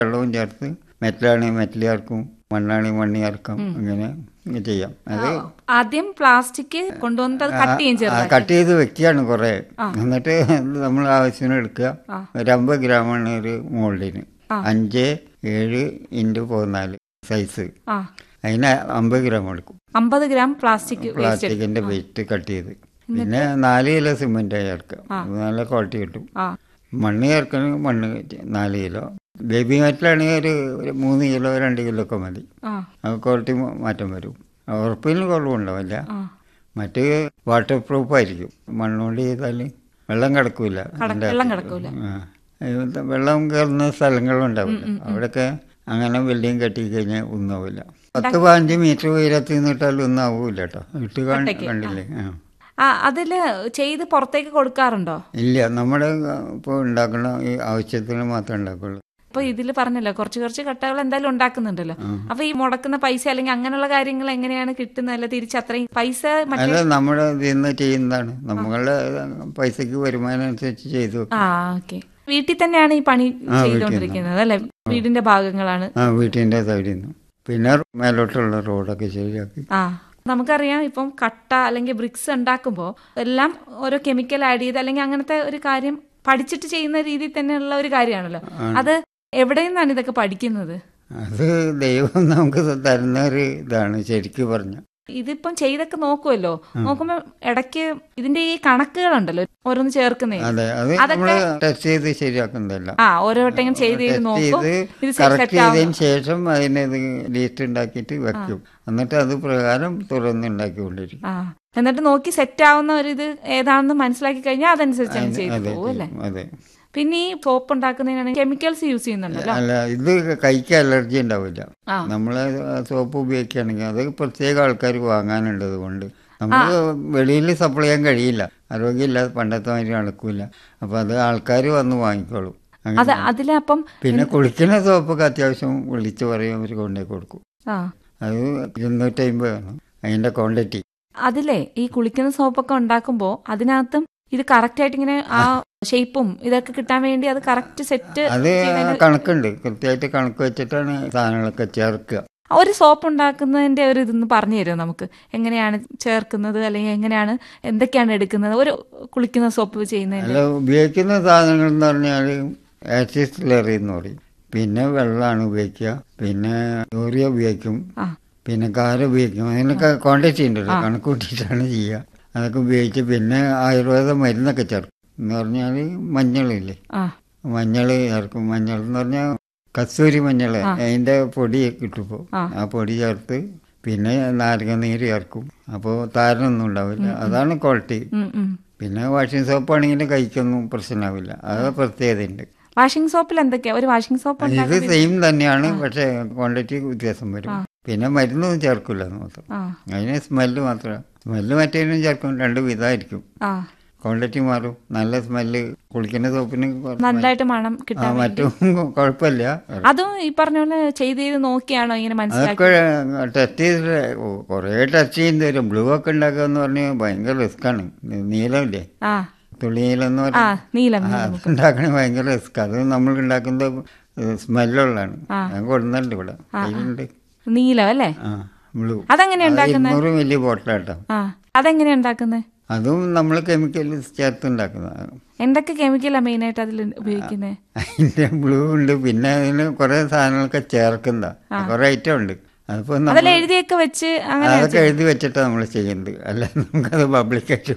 വെള്ളവും ചേർത്ത് മെറ്റലാണെങ്കിൽ മെറ്റൽ ചേർക്കും മണ്ണാണെങ്കിൽ മണ്ണ് ചേർക്കാം അങ്ങനെ ഇങ്ങനെ ചെയ്യാം അത് ആദ്യം പ്ലാസ്റ്റിക് കൊണ്ടുവന്നിട്ട് അത് കട്ട് ചെയ്യും ആ, ചെറുതാക്കി കട്ട് ചെയ്ത് വെക്കുകയാണ് കുറെ എന്നിട്ട് നമ്മൾ ആവശ്യത്തിന് എടുക്കുക ഒരു അമ്പത് ഗ്രാമാണ് ഒരു മോൾഡിന് അഞ്ച് ഏഴ് ഇൻറ്റു പതിനാല് സൈസ് ആ അതിന് അമ്പത് ഗ്രാം എടുക്കും അമ്പത് ഗ്രാം പ്ലാസ്റ്റിക് വേസ്റ്റ് പ്ലാസ്റ്റിക്കിന്റെ വെയിറ്റ് കട്ട് ചെയ്ത് പിന്നെ നാല് കിലോ സിമെന്റ് ചേർക്കുക നല്ല ക്വാളിറ്റി കിട്ടും ആ മണ്ണ് ചേർക്കണമെങ്കിൽ മണ്ണ് നാല് കിലോ ബേബി മെറ്റലാണെങ്കിൽ ഒരു ഒരു മൂന്ന് കിലോ രണ്ട് കിലോ ഒക്കെ മതി ആ അത് ക്വാളിറ്റി മാറ്റം വരും ഉറപ്പിന് കുറവുണ്ടാവില്ല ആ മറ്റ് വാട്ടർ പ്രൂഫ് ആയിരിക്കും മണ്ണുകൊണ്ട് ചെയ്താൽ വെള്ളം കിടക്കൂല അതിൻ്റെ വെള്ളം അകത്ത്. കിടക്കൂല. ആ. ഇത് വെള്ളം കയറുന്ന സ്ഥലങ്ങളുണ്ടാവില്ല അവിടെയൊക്കെ അങ്ങനെ വെള്ളിയും കെട്ടി കഴിഞ്ഞാൽ ഒന്നാവില്ല പത്ത് പതിനഞ്ച് മീറ്റർ ഉയരത്തിൽ നിന്നിട്ടാലും ഒന്നും ആവൂല കേട്ടോ ഇട്ട് കാണ- കണ്ടില്ലേ ആ ആ അതില് ചെയ്ത് പുറത്തേക്ക് കൊടുക്കാറുണ്ടോ ഇല്ല നമ്മുടെ ഇപ്പോൾ ഉണ്ടാക്കുന്ന ഈ ആവശ്യത്തിന് മാത്രമേ ഉണ്ടാക്കുള്ളൂ അപ്പൊ ഇതില് പറഞ്ഞല്ലോ കുറച്ച് കുറച്ച് കട്ടകൾ എന്തായാലും ഉണ്ടാക്കുന്നുണ്ടല്ലോ അപ്പൊ ഈ മുടക്കുന്ന പൈസ അല്ലെങ്കിൽ അങ്ങനെയുള്ള കാര്യങ്ങൾ എങ്ങനെയാണ് കിട്ടുന്നത് അല്ല തിരിച്ച് അത്രയും പൈസ മറ്റേ അല്ല നമ്മുടെ ഇതിൽ നിന്ന് ചെയ്യുന്നതാണ് നമ്മളുടെ പൈസക്ക് വരുമാനം അനുസരിച്ച് ചെയ്തു വെക്കും. ആ ഓക്കെ വീട്ടിൽ തന്നെയാണ് ഈ പണി ചെയ്തുകൊണ്ടിരിക്കുന്നത് അല്ലെ വീടിന്റെ ഭാഗങ്ങളാണ് ആ വീട്ടിൻ്റെ സൈഡിൽ നിന്ന് പിന്നെ മേലോട്ടുള്ള റോഡൊക്കെ ശരിയാക്കി ആ നമുക്കറിയാം ഇപ്പം കട്ട അല്ലെങ്കിൽ ബ്രിക്സ് ഉണ്ടാക്കുമ്പോൾ എല്ലാം ഓരോ കെമിക്കൽ ആഡ് ചെയ്ത് അല്ലെങ്കിൽ അങ്ങനത്തെ ഒരു കാര്യം പഠിച്ചിട്ട് ചെയ്യുന്ന രീതിയിൽ തന്നെയുള്ള ഒരു കാര്യമാണല്ലോ അത് എവിടെ നിന്നാണ് ഇതൊക്കെ പഠിക്കുന്നത് അത് ദൈവം നമുക്ക് തരുന്ന ഒരു ഇതാണ് ശരിക്കും പറഞ്ഞ ഇതിപ്പം ചെയ്തൊക്കെ നോക്കുമല്ലോ നോക്കുമ്പോ ഇടയ്ക്ക് ഇതിന്റെ ഈ കണക്കുകളുണ്ടല്ലോ ഓരോന്ന് ചേർക്കുന്നേ അതെ അത് നമ്മൾ ടെസ്റ്റ് ചെയ്ത് ശരിയാക്കുന്നതല്ല ആ ഓരോ വട്ടം ചെയ്ത് ചെയ്ത് ടെസ്റ്റ് നോക്കും ചെയ്ത് ഇത് കറക്റ്റ് സെറ്റ് ആവും ചെയ്തതിന് ശേഷം അതിനത് ലീസ്റ്റ് ഉണ്ടാക്കിയിട്ട് വെക്കും എന്നിട്ട് അത് പ്രകാരം തുറന്ന് ഉണ്ടാക്കിക്കൊണ്ടിരിക്കും ആ എന്നിട്ട് നോക്കി സെറ്റ് ആവുന്ന ഒരു ഇത് ഏതാണെന്ന് മനസ്സിലാക്കി കഴിഞ്ഞാൽ അതനുസരിച്ച് അങ്ങ് ചെയ്തു അതെ പോകും അല്ലേ അതെ പിന്നെ ഈ സോപ്പ് ഉണ്ടാക്കുന്നതിനാണെങ്കിൽ കെമിക്കൽസ് യൂസ് ചെയ്യുന്നുണ്ടല്ലോ അല്ല ഇത് കൈക്ക് അലർജി ഉണ്ടാവില്ല ആ. നമ്മൾ സോപ്പ് ഉപയോഗിക്കുകയാണെങ്കിൽ അത് പ്രത്യേക ആൾക്കാർ വാങ്ങാനുള്ളത് കൊണ്ട് നമ്മൾ വെളിയിൽ സപ്ലൈ ചെയ്യാൻ കഴിയില്ല ആരോഗ്യമില്ലാതെ പണ്ടത്തെ മാതിരി നടക്കൂല അപ്പൊ അത് ആൾക്കാർ വന്ന് വാങ്ങിക്കോളും അങ്ങനെ. അത് അതിലപ്പം പിന്നെ കുളിക്കുന്ന സോപ്പൊക്കെ അത്യാവശ്യം വിളിച്ചു പറയും അവർ കൊണ്ടേ കൊടുക്കും ആ അത് ഇരുന്നൂറ്റമ്പതാണ് അതിന്റെ ക്വാണ്ടിറ്റി അതിലെ ഈ കുളിക്കുന്ന സോപ്പൊക്കെ ഉണ്ടാക്കുമ്പോൾ അതിനകത്തും ഇത് കറക്റ്റ് ആയിട്ട് ഇങ്ങനെ ആ ഷേപ്പും ഇതൊക്കെ കിട്ടാൻ വേണ്ടി അത് കറക്റ്റ് സെറ്റ് അത് കണക്കുണ്ട് കൃത്യമായിട്ട് കണക്ക് വെച്ചിട്ടാണ് സാധനങ്ങളൊക്കെ ചേർക്കുക ഒരു സോപ്പ് ഉണ്ടാക്കുന്നതിന്റെ ഒരു ഇതൊന്ന് പറഞ്ഞു തരുമോ നമുക്ക് എങ്ങനെയാണ് ചേർക്കുന്നത് അല്ലെങ്കിൽ എങ്ങനെയാണ് എന്തൊക്കെയാണ് എടുക്കുന്നത് ഒരു കുളിക്കുന്ന സോപ്പ് ചെയ്യുന്നതിന് അല്ല ഉപയോഗിക്കുന്ന സാധനങ്ങൾ എന്ന് പറഞ്ഞാൽ ആസിഡ് സ്ലറി എന്ന് പറയും പിന്നെ വെള്ളമാണ് ഉപയോഗിക്കുക പിന്നെ യൂറിയ ഉപയോഗിക്കും ആ പിന്നെ കാര ഉപയോഗിക്കും അതിനൊക്കെ ക്വാണ്ടിറ്റി ഉണ്ടല്ലോ കണക്ക് കൂട്ടിയിട്ടാണ് ചെയ്യുക അതൊക്കെ ഉപയോഗിച്ച് പിന്നെ ആയുർവേദ മരുന്നൊക്കെ ചേർക്കും എന്ന് പറഞ്ഞാൽ മഞ്ഞളില്ലേ ആ മഞ്ഞൾ ചേർക്കും മഞ്ഞൾ എന്ന് പറഞ്ഞാൽ കസ്തൂരി മഞ്ഞൾ അതിന്റെ പൊടി കിട്ടുമ്പോൾ ആ. ആ പൊടി ചേർത്ത് പിന്നെ നാരങ്ങ നീര് ചേർക്കും അപ്പോൾ താരനൊന്നും ഉണ്ടാവില്ല അതാണ് ക്വാളിറ്റി ഉം, ഉം. പിന്നെ വാഷിംഗ് സോപ്പ് ആണെങ്കിൽ കൈക്കൊന്നും പ്രശ്നമാവില്ല അത് പ്രത്യേകതയുണ്ട് വാഷിംഗ് സോപ്പിൽ എന്തൊക്കെയാ ഒരു വാഷിംഗ് സോപ്പ് ഇത് ഉണ്ടാക്കാൻ സെയിം തന്നെയാണ് പക്ഷെ ക്വാണ്ടിറ്റി വ്യത്യാസം വരും പിന്നെ മരുന്നൊന്നും ചേർക്കില്ല എന്ന് മാത്രം ആ അതിന് സ്മെല്ല് മാത്രമേ സ്മെല്ല് മറ്റേതിനും ചേർക്കും രണ്ട് വിധമായിരിക്കും ആ ക്വാണ്ടിറ്റി മാറും നല്ല സ്മെല്ല് കുളിക്കുന്ന സോപ്പിന് കുറ- നല്ലതായിട്ട് മണം ആ കിട്ടാൻ വേണ്ടി മറ്റും കുഴപ്പമില്ല അതും ഈ പറഞ്ഞ പോലെ ചെയ്ത് ചെയ്ത് നോക്കിയാണോ ഇങ്ങനെ മനസ്സിലാക്കി അതൊക്കെ ടെസ്റ്റ് ചെയ്തിട്ട് കുറേ ടെസ്റ്റ് ചെയ്യുന്ന വരും ബ്ലൂ ഒക്കെ ഉണ്ടാക്കുക എന്ന് പറഞ്ഞാൽ ഭയങ്കര റിസ്ക്കാണ് നീലമില്ലേ ആ തുളി നീലം എന്ന് ആ പറഞ്ഞാൽ നീലം ആ, അത് ഉണ്ടാക്കണ ഭയങ്കര റിസ്ക് അത് നമ്മൾ ഉണ്ടാക്കുന്നത് സ്മെല്ലുള്ളതാണ് ഞാൻ കൊടുക്കുന്നുണ്ട് ഇവിടെ അതിലുണ്ട് നീലം അല്ലേ ആ ബ്ലൂ അതെങ്ങനെയാ ഉണ്ടാക്കുന്നത് ഇരുന്നൂറ് വലിയ ബോട്ടിലാട്ടോ ആ അതെങ്ങനെയാ ഉണ്ടാക്കുന്നത് അതും നമ്മൾ കെമിക്കൽ ചേർത്ത് ഉണ്ടാക്കുന്നതാണ് എന്തൊക്കെ കെമിക്കലാ മെയിൻ ആയിട്ട് അതിൽ ഉപയോഗിക്കുന്നത് അതിന്റെ ബ്ലൂ ഉണ്ട് പിന്നെ അതിന് കുറെ സാധനങ്ങളൊക്കെ ചേർക്കുന്നതാ കുറെ ഐറ്റം ഉണ്ട് അതിപ്പോ നമ്മ- അതെല്ലാം എഴുതിയൊക്കെ വെച്ച് അങ്ങനെ അതൊക്കെ എഴുതി വെച്ചിട്ടാണ് നമ്മൾ ചെയ്യുന്നത് അല്ല നമുക്കത് പബ്ലിക്കായിട്ട്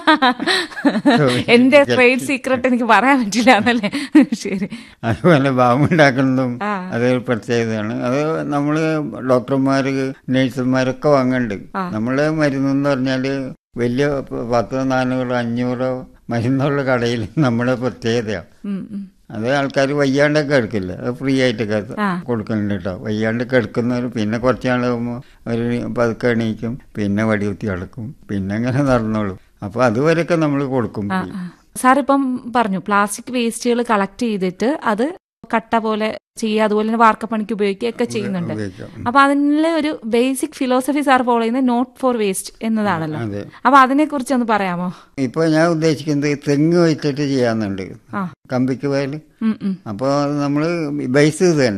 എന്റെ ട്രേഡ് സീക്രട്ട് എനിക്ക് പറയാൻ പറ്റില്ല എന്നല്ലേ ശരി അതുപോലെ ബാമുണ്ടാക്കുന്നതും ആ. അത് ഒരു പ്രത്യേകതയാണ് അത് നമ്മൾ ഡോക്ടർമാര് നഴ്സുമാരൊക്കെ വാങ്ങുന്നുണ്ട് നമ്മളെ മരുന്നെന്ന് പറഞ്ഞാല് വലിയ പ- പത്തോ നാനൂറോ അഞ്ഞൂറോ മരുന്നുള്ള കടയിൽ നമ്മുടെ പ്രത്യേകതയാണ് ഉം, ഉം. അത് ആൾക്കാർ വയ്യാണ്ടൊക്കെ എടുക്കില്ല അത് ഫ്രീ ആയിട്ടൊക്കെ ആ. കൊടുക്കുന്നുണ്ട് കേട്ടോ വയ്യാണ്ടൊക്കെ എടുക്കുന്നവർ പിന്നെ കുറച്ച് നാളാകുമ്പോൾ ഒരു പതുക്കെ എണീക്കും പിന്നെ വടികുത്തി കിടക്കും പിന്നെ അങ്ങനെ നടന്നോളും അപ്പോൾ അതുവരെയൊക്കെ നമ്മൾ കൊടുക്കും ആ, ആ. സാർ ഇപ്പം പറഞ്ഞു പ്ലാസ്റ്റിക് വേസ്റ്റുകൾ കളക്ട് ചെയ്തിട്ട് അത് കട്ട പോലെ ചെയ്യുക അതുപോലെ തന്നെ വാർക്കപ്പണിക്ക് ഉപയോഗിക്കുകയൊക്കെ ചെയ്യുന്നുണ്ട് ഉപയോഗിക്കാം അപ്പൊ അതിലെ ഒരു ബേസിക് ഫിലോസഫി സാർ ഫോളോ ചെയ്യുന്നത് നോട്ട് ഫോർ വേസ്റ്റ് എന്നതാണല്ലോ അതെ അപ്പൊ അതിനെ കുറിച്ച് ഒന്ന് പറയാമോ ഇപ്പൊ ഞാൻ ഉദ്ദേശിക്കുന്നത് തെങ്ങ് വെച്ചിട്ട് ചെയ്യാന്നുണ്ട് ആ. കമ്പിക്ക് വയൽ ഉം, ഉം. അപ്പോൾ നമ്മൾ ബേസ് ഇത് തന്നെ